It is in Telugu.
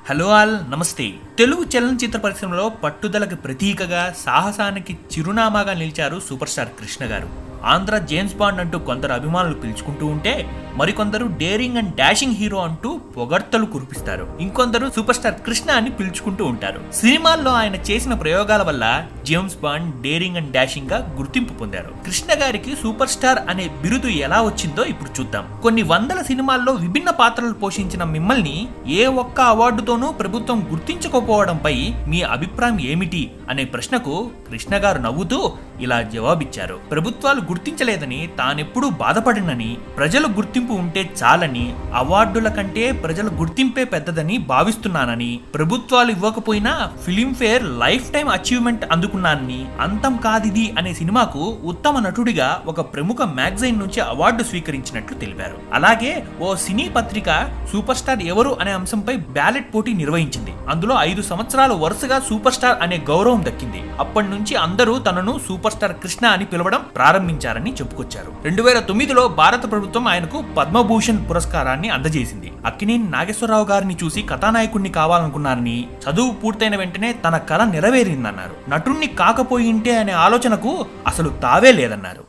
హలో ఆల్ నమస్తే తెలుగు చలనచిత్ర పరిశ్రమలో పట్టుదలకు ప్రతీకగా సాహసానికి చిరునామాగా నిలిచారు సూపర్ స్టార్ కృష్ణ గారు ఆంధ్ర జేమ్స్ బాండ్ అంటూ కొందరు అభిమానులు పిలుచుకుంటూ ఉంటే మరికొందరు డేరింగ్ అండ్ డాషింగ్ హీరో అంటూ పొగడ్తలు కురిపిస్తారు ఇంకొందరు సూపర్ స్టార్ కృష్ణ అని పిలుచుకుంటూ ఉంటారు సినిమాల్లో ఆయన చేసిన ప్రయోగాల వల్ల James Bond daring and dashing గా గుర్తింపు పొందారు కృష్ణ గారికి సూపర్ స్టార్ అనే బిరుదు ఎలా వచ్చిందో ఇప్పుడు చూద్దాం కొన్ని వందల సినిమాల్లో విభిన్న పాత్రలు పోషించిన మిమ్మల్ని ఏ ఒక్క అవార్డుతోనూ ప్రభుత్వం గుర్తించకపోవడంపై మీ అభిప్రాయం ఏమిటి అనే ప్రశ్నకు కృష్ణ గారు నవ్వుతూ ఇలా జవాబిచ్చారు ప్రభుత్వాలు గుర్తించలేదని తానెప్పుడూ బాధపడినని ప్రజల గుర్తింపు ఉంటే చాలని అవార్డుల కంటే ప్రజల గుర్తింపే పెద్దదని భావిస్తున్నానని ప్రభుత్వాలు ఇవ్వకపోయినా ఫిలింఫేర్ లైఫ్ టైం అచీవ్మెంట్ అందుకున్నానని అంతం కాదిది అనే సినిమాకు ఉత్తమ నటుడిగా ఒక ప్రముఖ మ్యాగజైన్ నుంచి అవార్డు స్వీకరించినట్లు తెలిపారు అలాగే ఓ సినీ పత్రిక సూపర్ స్టార్ ఎవరు అనే అంశంపై బ్యాలెట్ పోటీ నిర్వహించింది అందులో ఐదు సంవత్సరాలు వరుసగా సూపర్ స్టార్ అనే గౌరవం దక్కింది అప్పటి నుంచి అందరూ తనను సూపర్ స్టార్ కృష్ణ అని పిలవడం ప్రారంభించారని చెప్పుకొచ్చారు రెండు వేల తొమ్మిదిలో భారత ప్రభుత్వం ఆయనకు పద్మభూషణ్ పురస్కారాన్ని అందజేసింది అక్కినేని నాగేశ్వరరావు గారిని చూసి కథానాయకుడిని కావాలనుకున్నారని చదువు పూర్తయిన వెంటనే తన కళ నెరవేరిందన్నారు నటుణ్ణి కాకపోయింటే అనే ఆలోచనకు అసలు తావే లేదన్నారు